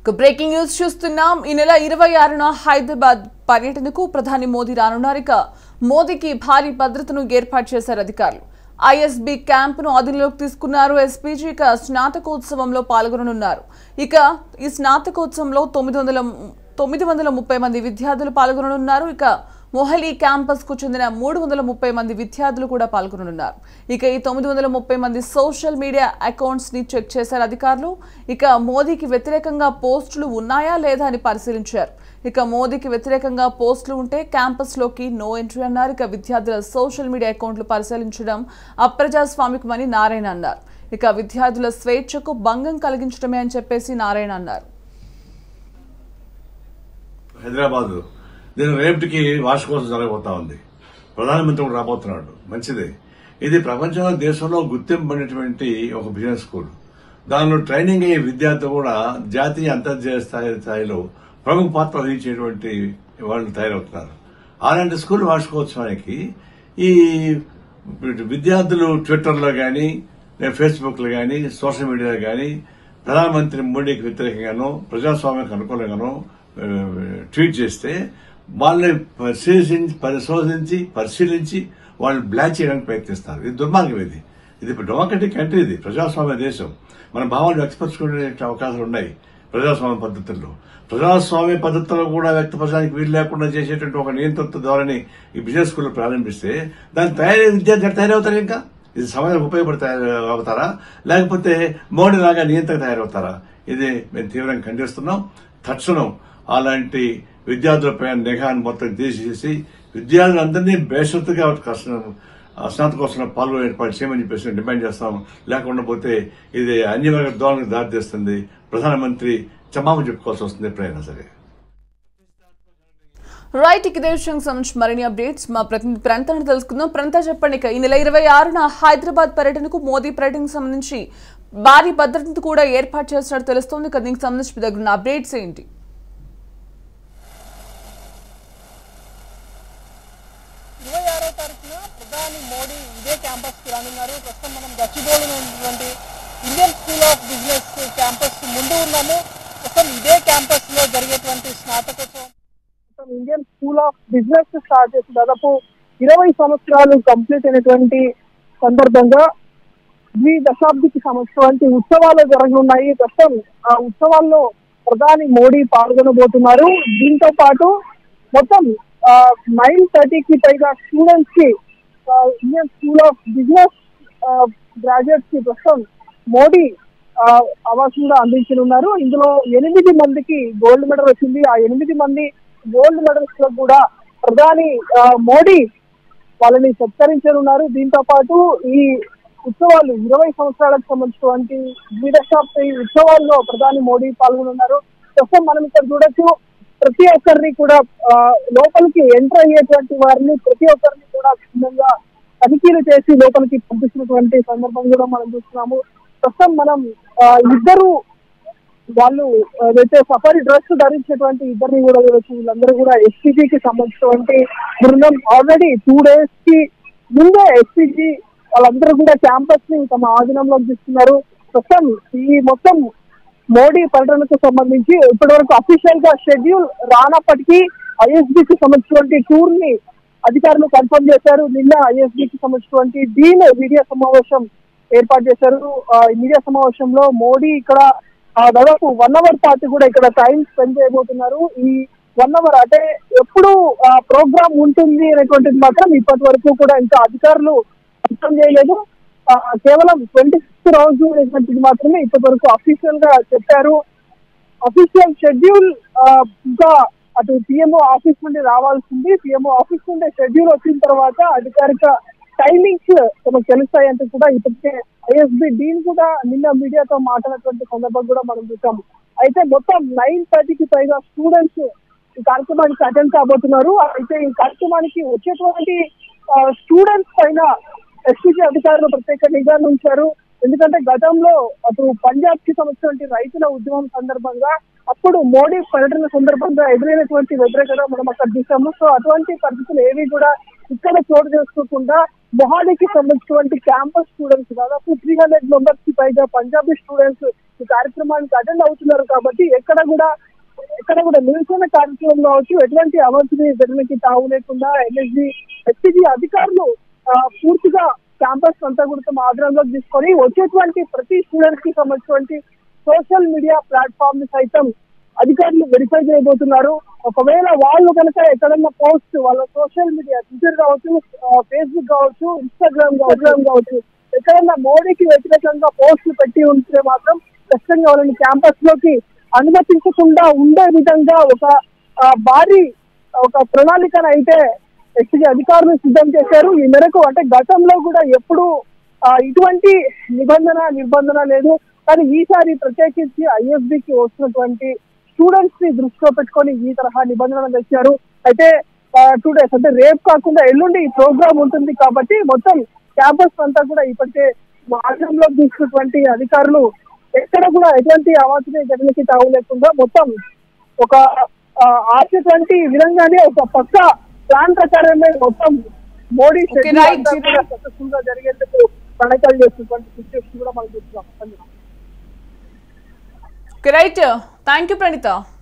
ఇక breaking news చూస్తున్నాం ఈ నెల ఇరవై ఆరున హైదరాబాద్ పర్యటనకు ప్రధాని మోదీ రానున్నారు ఇక మోదీకి భారీ భద్రతను ఏర్పాటు చేశారు అధికారులు ఐఎస్బి క్యాంపును అదుపులోకి తీసుకున్నారు ఎస్పీజీ ఇక స్నాతకోత్సవంలో పాల్గొననున్నారు ఇక ఈ స్నాతకోత్సవంలో తొమ్మిది వందల తొమ్మిది వందల ముప్పై మంది విద్యార్థులు పాల్గొననున్నారు ఇక మొహలీ క్యాంపస్ కు చెందిన మూడు వందల ముప్పై మంది విద్యార్థులు కూడా పాల్గొననున్నారు ఇక ఈ తొమ్మిది వందల ముప్పై మంది సోషల్ మీడియా అకౌంట్స్ ని చెక్ చేశారు అధికారులు ఇక మోదీకి వ్యతిరేకంగా పోస్టులు ఉన్నాయా లేదా అని పరిశీలించారు ఇక మోదీకి వ్యతిరేకంగా పోస్టులు ఉంటే క్యాంపస్ లోకి నో ఎంట్రీ అన్నారు ఇక విద్యార్థుల సోషల్ మీడియా అకౌంట్లు పరిశీలించడం అప్రజాస్వామికమని నారాయణ అన్నారు ఇక విద్యార్థుల స్వేచ్ఛకు భంగం కలిగించడమే అని చెప్పేసి నారాయణ అన్నారు హైదరాబాద్ దీని రేపటికి వార్షికోత్సవం జరగబోతా ఉంది ప్రధానమంత్రి కూడా రాబోతున్నాడు మంచిదే ఇది ప్రపంచంలో దేశంలో గుర్తింపబడినటువంటి ఒక బిజినెస్ స్కూల్ దానిలో ట్రైనింగ్ అయ్యే విద్యార్థులు కూడా జాతీయ అంతర్జాతీయ స్థాయి స్థాయిలో ప్రముఖ పాత్ర వహించేటువంటి వాళ్ళు తయారవుతున్నారు అలాంటి స్కూల్ వార్షికోత్సవానికి ఈ విద్యార్థులు ట్విట్టర్లో కానీ ఫేస్బుక్లో కానీ సోషల్ మీడియాలో కానీ ప్రధానమంత్రి మోడీకి వ్యతిరేకంగానో ప్రజాస్వామ్యానికి అనుకూలంగానో ఆ, ట్వీట్ చేస్తే వాళ్ళని పరిశీలించి పరిశోధించి పరిశీలించి వాళ్ళని బ్లాక్ చేయడానికి ప్రయత్నిస్తారు ఇది దుర్మార్గం ఇది ఇది డెమోక్రటిక్ కంట్రీ ఇది ప్రజాస్వామ్య దేశం మన భావాలు వ్యక్తపరచుకునే అవకాశాలు ఉన్నాయి ప్రజాస్వామ్య పద్ధతుల్లో ప్రజాస్వామ్య పద్ధతుల్లో కూడా వ్యక్తపరచడానికి వీలు లేకుండా చేసేటువంటి ఒక నియంత్రిత ధోరణి ఈ బిజినెస్ స్కూల్లో ప్రారంభిస్తే దాని తయారయ్యే విద్యార్థి ఎట్లా తయారవుతారు ఇంకా ఇది సమాజానికి ఉపయోగపడి తయారు అవుతారా లేకపోతే మోడీ లాగా నియంత్రణ తయారవుతారా ఇది మేము తీవ్రంగా ఖండిస్తున్నాం తక్షణం అలాంటి విద్యార్థులపై నిఘాను మొత్తం తీసేసి విద్యార్థులందరినీ బేషరతుగా స్నాతకోత్సవం పాల్గొనే ఏర్పాటు చేయమని చెప్పేసి డిమాండ్ చేస్తాం లేకుండా పోతే ఇది అన్యవర్గ ధోరణికి దారితీస్తుంది ప్రధానమంత్రి క్షమాపణ చెప్పుకోవాల్సి వస్తుంది ఎప్పుడైనా సరే రైట్ ఇక ఇదే విషయానికి సంబంధించి మరిన్ని అప్డేట్స్ మా ప్రతినిధి ప్రాంతాన్ని తెలుసుకుందాం ప్రాంతా చెప్పండి ఇక ఈ నెల ఇరవై ఆరున హైదరాబాద్ పర్యటనకు మోదీ పర్యటనకు సంబంధించి భారీ భద్రతను కూడా ఏర్పాటు చేసినట్టు తెలుస్తోంది ఇక దీనికి సంబంధించి మీ దగ్గర ఉన్న అప్డేట్స్ ఏంటి ఇరవై ఆరో తారీఖున ప్రధాని మోడీ ఇదే క్యాంపస్ కి రానున్నారు ప్రస్తుతం మనం గచ్చిబౌలిలో ఉన్నటువంటి Indian school of business campus ముందు ఉన్నాము ప్రస్తుతం ఇదే క్యాంపస్ లో జరిగేటువంటి స్నాతకోత్సవం ప్రస్తుతం Indian school of business start చేసి దాదాపు ఇరవై సంవత్సరాలు కంప్లీట్ అయినటువంటి సందర్భంగా ద్వి దశాబ్దికి సంవత్సరానికి ఉత్సవాలు జరగనున్నాయి ప్రస్తుతం ఆ ఉత్సవాల్లో ప్రధాని మోడీ పాల్గొనబోతున్నారు దీంతో పాటు మొత్తం నైన్ థర్టీకి పైగా స్టూడెంట్స్ కి ఆ, Indian school of business graduates కి ప్రస్తుతం మోడీ ఆ, అవార్డ్స్ కూడా అందించనున్నారు ఇందులో ఎనిమిది మందికి గోల్డ్ మెడల్ వచ్చింది ఆ ఎనిమిది మంది గోల్డ్ మెడల్స్ లో కూడా ప్రధాని ఆ, మోడీ వాళ్ళని సత్కరించనున్నారు దీంతో పాటు ఈ ఉత్సవాలు ఇరవై సంవత్సరాలకు సంబంధించినటువంటి ద్విదశాబ్ది ఉత్సవాల్లో ప్రధాని మోడీ పాల్గొనున్నారు ప్రస్తుతం మనం ఇక్కడ చూడొచ్చు ప్రతి ఒక్కరిని కూడా ఆ, లోపలికి ఎంటర్ అయ్యేటువంటి వారిని ప్రతి ఒక్కరిని కూడా క్షుణ్ణంగా తనిఖీలు చేసి లోపలికి పంపిస్తున్నటువంటి సందర్భం కూడా మనం చూస్తున్నాము ప్రస్తుతం మనం ఆ, ఇద్దరు వాళ్ళు ఏదైతే సఫారీ డ్రెస్ ధరించేటువంటి ఇద్దరిని కూడా చూడొచ్చు వీళ్ళందరూ కూడా ఎస్పీజీకి సంబంధించినటువంటి బృందం ఆల్రెడీ టూ డేస్ కి ముందే ఎస్పీజీ వాళ్ళందరూ కూడా క్యాంపస్ ని తమ ఆధీనంలోకి తీసుకున్నారు ప్రస్తుతం ఈ మొత్తం మోడీ పర్యటనకు సంబంధించి ఇప్పటి వరకు అఫీషియల్ గా షెడ్యూల్ రానప్పటికీ ISB కి సంబంధించినటువంటి టూర్ ని అధికారులు కన్ఫర్మ్ చేశారు నిన్న ISB కి సంబంధించినటువంటి డీన్ మీడియా సమావేశం ఏర్పాటు చేశారు ఆ, ఈ మీడియా సమావేశంలో మోడీ ఇక్కడ ఆ, దాదాపు వన్ అవర్ పాటు కూడా ఇక్కడ టైం స్పెండ్ చేయబోతున్నారు ఈ వన్ అవర్ అంటే ఎప్పుడు ప్రోగ్రామ్ ఉంటుంది అనేటువంటిది మాత్రం ఇప్పటి వరకు కూడా ఇంకా అధికారులు కన్ఫర్మ్ చేయలేదు ఆ, కేవలం ట్వంటీ సిక్స్త్ రోజు అనేటువంటిది మాత్రమే ఇప్పటి వరకు అఫీషియల్ గా చెప్పారు అఫీషియల్ షెడ్యూల్ ఇంకా అటు పిఎంఓ ఆఫీస్ నుండి రావాల్సింది పిఎంఓ ఆఫీస్ నుండి షెడ్యూల్ వచ్చిన తర్వాత అధికారిక టైమింగ్స్ మనకు తెలుస్తాయంటూ కూడా ఇప్పటికే ఐఎస్బి డీన్ కూడా నిన్న మీడియాతో మాట్లాడినటువంటి సందర్భం కూడా మనం చూసాం అయితే మొత్తం నైన్ థర్టీకి పైగా స్టూడెంట్స్ ఈ కార్యక్రమానికి అటెండ్ కాబోతున్నారు అయితే ఈ కార్యక్రమానికి వచ్చేటువంటి స్టూడెంట్స్ పైన ఎస్పీజీ అధికారులు ప్రత్యేక నిఘా ఉంచారు ఎందుకంటే గతంలో అటు పంజాబ్ కి సంబంధించినటువంటి రైతుల ఉద్యమం సందర్భంగా అప్పుడు మోడీ పర్యటన సందర్భంగా ఎదురైనటువంటి వ్యతిరేకత మనం అక్కడ చూసాము సో అటువంటి పరిస్థితులు ఏవి కూడా ఇక్కడ చోటు చేసుకోకుండా మొహాలీకి సంబంధించినటువంటి క్యాంపస్ స్టూడెంట్స్ దాదాపు త్రీ హండ్రెడ్ మెంబర్స్ కి పైగా పంజాబీ స్టూడెంట్స్ ఈ కార్యక్రమానికి అటెండ్ అవుతున్నారు కాబట్టి ఎక్కడ కూడా ఎక్కడ కూడా నిరసన కార్యక్రమం కావచ్చు ఎటువంటి అవంతిని జగన్కి తావు లేకుండా ఎన్ఎస్జి హెచ్జి అధికారులు ఆ, పూర్తిగా క్యాంపస్ అంతా కూడా తమ ఆధారంలోకి తీసుకొని వచ్చేటువంటి ప్రతి స్టూడెంట్ కి సంబంధించినటువంటి సోషల్ మీడియా ప్లాట్ఫామ్ ని సైతం అధికారులు వెరిఫై చేయబోతున్నారు ఒకవేళ వాళ్ళు కనుక ఎక్కడన్నా పోస్ట్ వాళ్ళ సోషల్ మీడియా ట్విట్టర్ కావచ్చు ఫేస్బుక్ కావచ్చు ఇన్స్టాగ్రామ్ ఇన్స్టాగ్రామ్ కావచ్చు ఎక్కడన్నా మోడీకి వ్యతిరేకంగా పోస్టులు పెట్టి ఉంటే మాత్రం ఖచ్చితంగా వాళ్ళని క్యాంపస్ లోకి అనుమతించకుండా ఉండే విధంగా ఒక ఆ, భారీ ఒక ప్రణాళికను అయితే ఎస్సీ అధికారులు సిద్ధం చేశారు ఈ మేరకు అంటే గతంలో కూడా ఎప్పుడు ఆ, ఇటువంటి నిబంధన నిర్బంధన లేదు కానీ ఈసారి ప్రత్యేకించి ఐఎస్బికి వస్తున్నటువంటి స్టూడెంట్స్ ని దృష్టిలో పెట్టుకొని ఈ తరహా నిబంధనలు తెచ్చారు అయితే టూ డేస్ అంటే రేపు కాకుండా ఎల్లుండి ఈ ప్రోగ్రామ్ ఉంటుంది కాబట్టి మొత్తం క్యాంపస్ అంతా కూడా ఇప్పటికే మార్గంలో తీసుకున్నటువంటి అధికారులు ఎక్కడ కూడా ఎటువంటి అవాంఛనీయ ఘటనకి తావు లేకుండా మొత్తం ఒక ఆ, ఆశటువంటి విధంగానే ఒక పక్క ప్లాన్ ప్రకారమే మొత్తం మోడీ Okay, schedule right. అంతా కూడా సక్సెస్ఫుల్ గా జరిగేందుకు ప్రణాళికలు చేస్తున్నటువంటి సిచ్యువేషన్ కూడా మనం చూస్తున్నాం రైట్ థ్యాంక్ యూ ప్రణిత